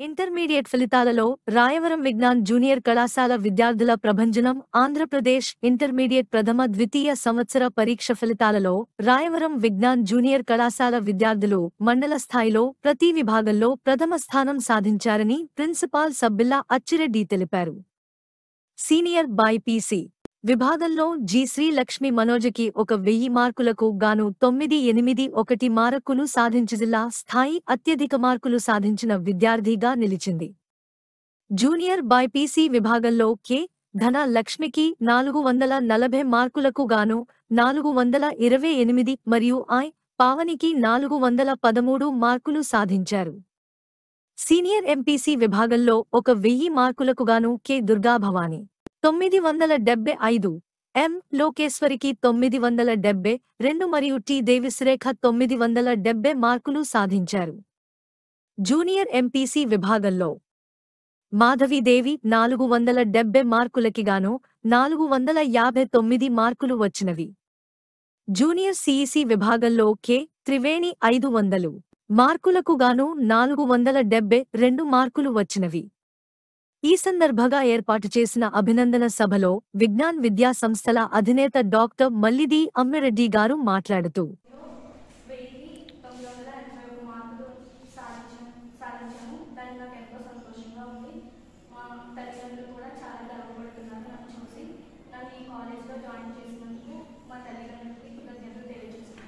intermediate ఫలితాలలో Rayavaram Vignan junior కళాశాల విద్యార్థుల ప్రభంజనం ఆంధ్రప్రదేశ్ ఇంటర్మీడియట్ ప్రథమ ద్వితీయ సంవత్సర పరీక్ష ఫలితాలలో రాయవరం విజ్ఞాన్ జూనియర్ కళాశాల విద్యార్థులు మండల స్థాయిలో ప్రతి విభాగంలో ప్రథమ స్థానం సాధించారని ప్రిన్సిపాల్ సబ్బిల్లా అచ్చిరెడ్డి తెలిపారు సీనియర్ బైపీసీ విభాగంలో జి శ్రీలక్ష్మి మనోజకి ఒక వెయ్యి మార్కులకు గాను తొమ్మిది ఎనిమిది ఒకటి మార్కులు సాధించి జిల్లా స్థాయి అత్యధిక మార్కులు సాధించిన విద్యార్థిగా నిలిచింది జూనియర్ బైపీసీ విభాగంలో కె ధన లక్ష్మికి నాలుగు వందల నలభై మార్కులకు గాను నాలుగు వందల ఇరవై ఎనిమిది మరియు ఐ పావనికి నాలుగు వందల పదమూడు మార్కులు సాధించారు సీనియర్ ఎంపీసీ విభాగంలో ఒక వెయ్యి మార్కులకు గాను కె దుర్గాభవాని తొమ్మిది వందల డెబ్బై ఐదు ఎం లోకేశ్వరికి తొమ్మిది వందల డెబ్బై రెండు మరియు టి దేవిశ్రేఖ తొమ్మిది వందల డెబ్బై మార్కులు సాధించారు జూనియర్ ఎంపీసీ విభాగంలో మాధవీదేవి నాలుగు వందల డెబ్బై మార్కులకి గాను నాలుగు వందల యాభై తొమ్మిది మార్కులు వచ్చినవి జూనియర్ సిఈసి విభాగంలో కె త్రివేణి ఐదు వందలు మార్కులకు గాను నాలుగు వందల డెబ్బై రెండు మార్కులు వచ్చినవి ఈ సందర్భంగా ఏర్పాటు చేసిన అభినందన సభలో విజ్ఞాన్ విద్యా సంస్థల అధినేత డాక్టర్ మల్లిది అమ్మిరెడ్డి గారు మాట్లాడుతూ వెయ్యి తొమ్మిది వందల ఎనభై ఒక మార్కులు సాధించాను సాధించాను దానికి నాకు ఎంతో సంతోషంగా ఉంది మా తల్లిదండ్రులు కూడా చాలా గర్వపడుతున్నారు నన్ను చూసి నన్ను ఈ కాలేజ్లో జాయిన్ చేసినందుకు మా తల్లిదండ్రులకి కృతజ్ఞతలు తెలియజేస్తున్నాను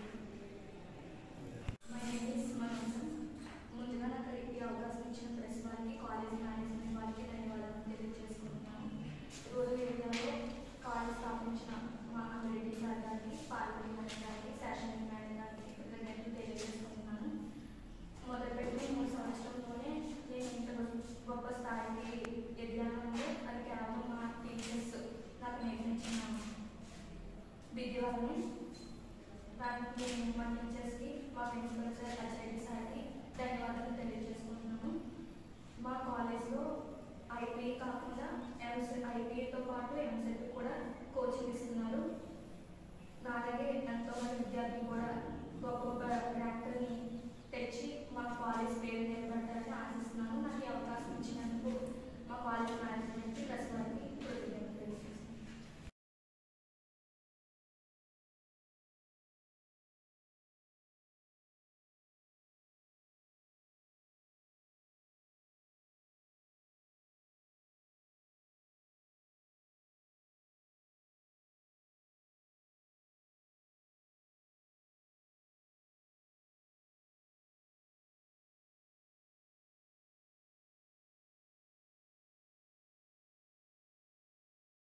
మై నేమ్ ఇస్ మనోజన్ ముందుగా నాకు ఈ అవకాశం ఇచ్చిన ప్రెస్ వారికి కాలేజ్ మేనేజ్మెంట్ వారికి ధన్యవాదాలు తెలియజేసుకుంటున్నాను రోజు ఏరియాలో కాలేజ్ స్థాపించిన మా అమిరెడ్డి సార్ గారికి పాల్గొని మేడం గారికి శాసన మేడం గారికి కృతజ్ఞతలు తెలియజేసుకుంటున్నాను మొదలుపెట్టిన మూడు సంవత్సరంలోనే నేను ఇంత గొప్ప స్థాయికి ఎదిగాను అంటే అది కేవలం మా టీచర్స్ నాకు నేర్పించిన విద్య వల్లనే దానికి నేను మా టీచర్స్కి మా ప్రిన్సిపల్ సార్ అచ్చరెడ్డి సార్కి ధన్యవాదాలు తెలియజేసుకుంటున్నాను మా కాలేజ్లో ఐపీఏ కాకుండా ఎంసెట్ ఐపీఏతో పాటు ఎంసెట్ కూడా కోచింగ్ ఇస్తున్నారు అలాగే ఎంతో మంది విద్యార్థులు కూడా గొప్ప గొప్ప ర్యాంకుల్ని తెచ్చి మా కాలేజ్ పేరు నిలబెట్టాలని ఆశిస్తున్నాను నాకు ఈ అవకాశం ఇచ్చినందుకు మా కాలేజ్ మేనేజ్మెంట్కి ప్లస్